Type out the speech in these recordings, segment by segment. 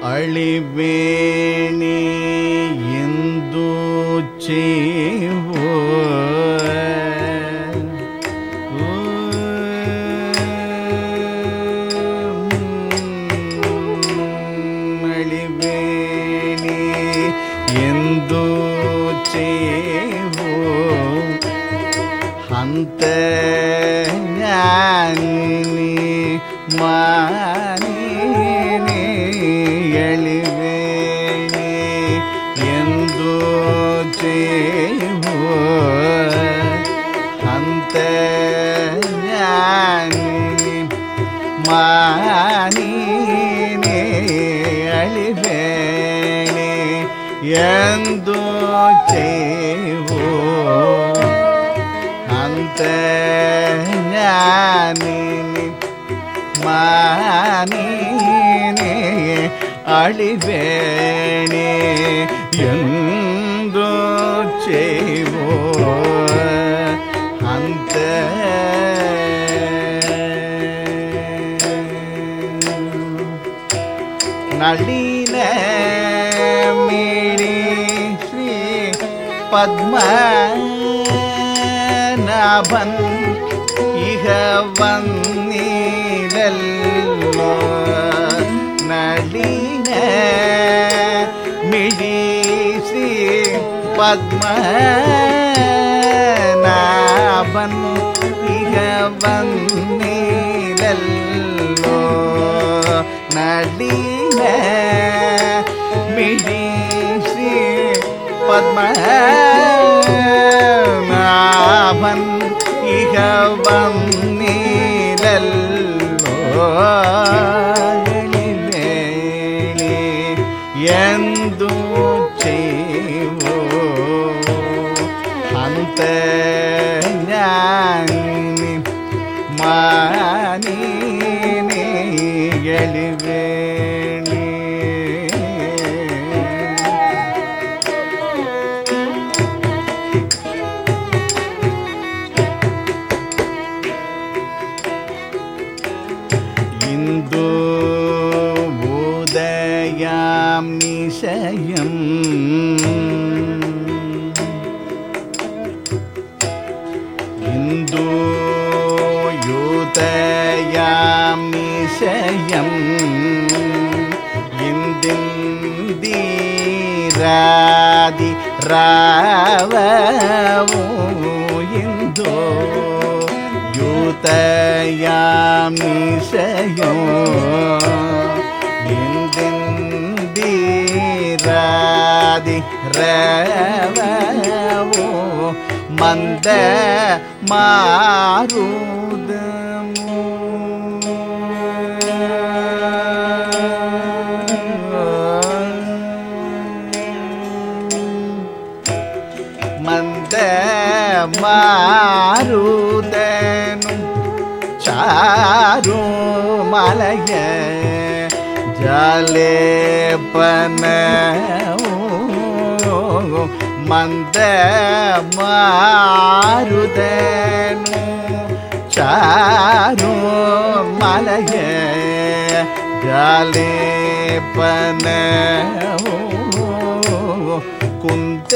ಅಳಿಬೇಣಿ ಎಂದು ಚೇವೋ ಅಳಿಬೇಣಿ ಎಂದು ಚೇವೋ ಹಂತ ಜ್ಞಾನಿನಿ ಮಾನಿನಿ ಎಳಿವೇಣಿ ಎಂದು ಚೇವೋ ಹಂತ ಜ್ಞಾನಿನಿ ಮಾನಿನಿ ಅಳಿವೇಣಿ ಎಂದು ಚೇವೋ ಅಂತ ಜ್ಞಾನಿನಿ ಮಾನಿನಿ ಅಳಿಬೇಣಿ ಎಂದು ಚೇವೋ ಅಂತ ನಳಿನ ಮೀಳಿ ಶ್ರೀ പത്മനാഭൻ ഇഹ വന്നിരല്ലോ നളിന മിഴി ശ്രീ പത്മനാഭൻ ഇഹ വന്നിരല്ലോ നളിന മിഴി ശ്രീ പത്മനാഭൻ ഇഹ വന്നിരല്ലോ എളിവേണി എന്തു ചെയ്വോ അന്ത ഞാനി മാനിനി എളിവേണി ಇಂದು ಉದಯಾಂ ನಿಶಯಂ ಇಂದು ಯುದಯಾಂ ನಿಶಯಂ ಇಂದಿಂದಿರಾದಿ ರಾವವು ಇಂದೋ യൂതയാം നിശയോ ഇന്ദിരാതി രവോ മന്ദ മാരുദമോ മന്ദ മാരുദനും ചാരു മലയ ജലേപന മന്ദ മാരുദനു ചാരു മലയ ജലേപന കുന്ത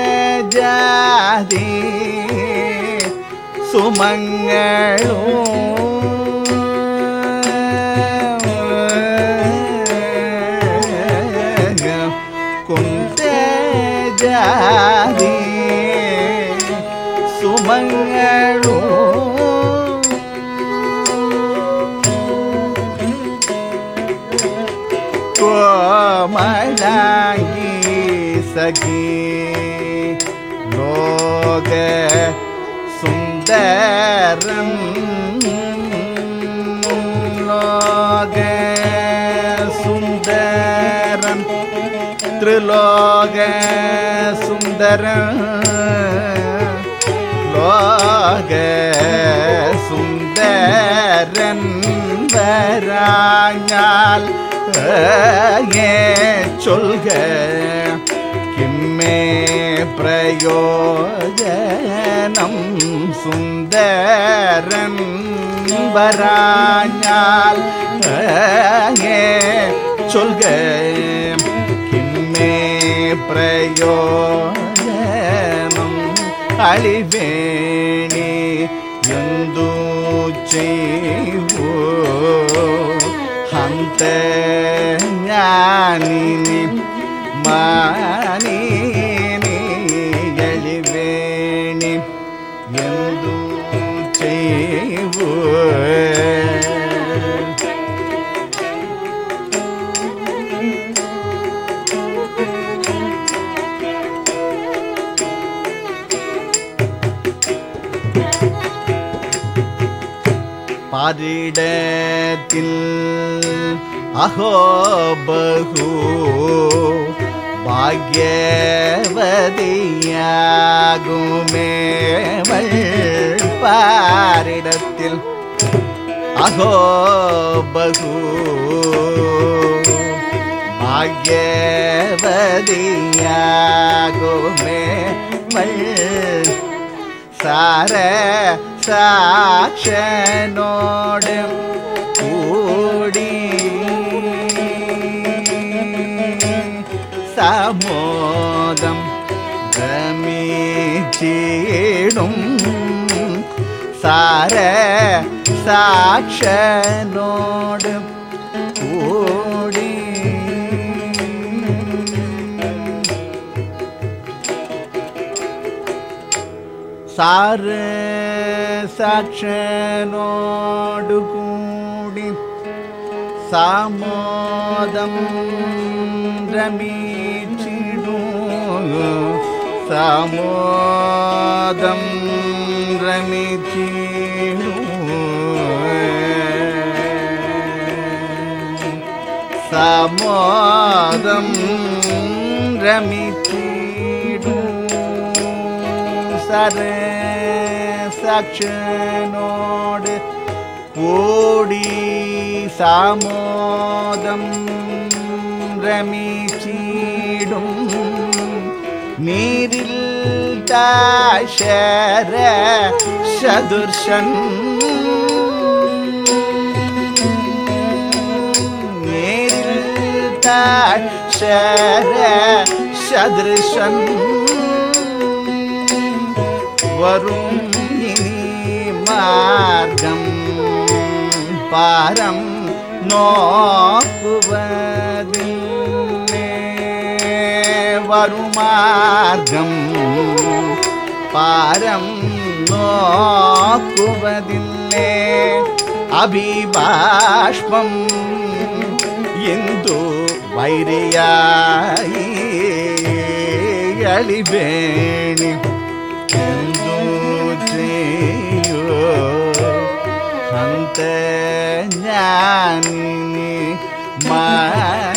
ജാതി സുമങ്ങളോ കുന്ത ജാതി സുമങ്ങളോ കോമലായി സഖി ലോക സുന്ദരം ലോക സുന്ദരം ത്രിലോക സുന്ദരം ലോക സുന്ദരൻ വരാഞ്ഞാൽ ஏ சொல்க கிம்மே பிரயோஜனம் சுந்தரன் வராஞால் ஏ சொல்க கிம்மே பிரயோஜனம் அழிவேணி ಎಂದು செய்வோ ಹಂತ ಜ್ಞಾನಿನಿ ಮಾನಿನಿ ಎಳಿವೇಣಿ ಎಂದು செய்வோ பாரிடத்தில் அஹோ பகு பாக்யவதியாகுமேவள் பாரிடத்தில் அஹோ பகு பாக்யவதியாகுமேவள் சார சாட்சனோடு கூடி சமோதம் ரமீச்சிடும் சார சாட்சனோடு கூடி சார சாட்சனோடு கூடி சாமோதம் ரமீச்சிடும் சாமோதம் ரமிச்சிடும் சமோதம் ரமிச்சிடும் சர சாட்சனோடு கோடி சாமோதம் ரமிச்சிடும் நீரில் தாஷர சதுர்ஷன் நேரில் தாஷர சதுர்ஷன் வரும் இனி மார்க்கம் பாரம் நோக்குவதில்லே வருமார்க்கம் பாரம் நோக்குவதில்லே அபிபாஷ்பம் ಎಂದು ವೈರಿಯಾಯಿ ಅಳಿಬೇಣಿ ಎಂದು చేయో ಹಂತ ಜ್ಞಾನಿನಿ ಮಾ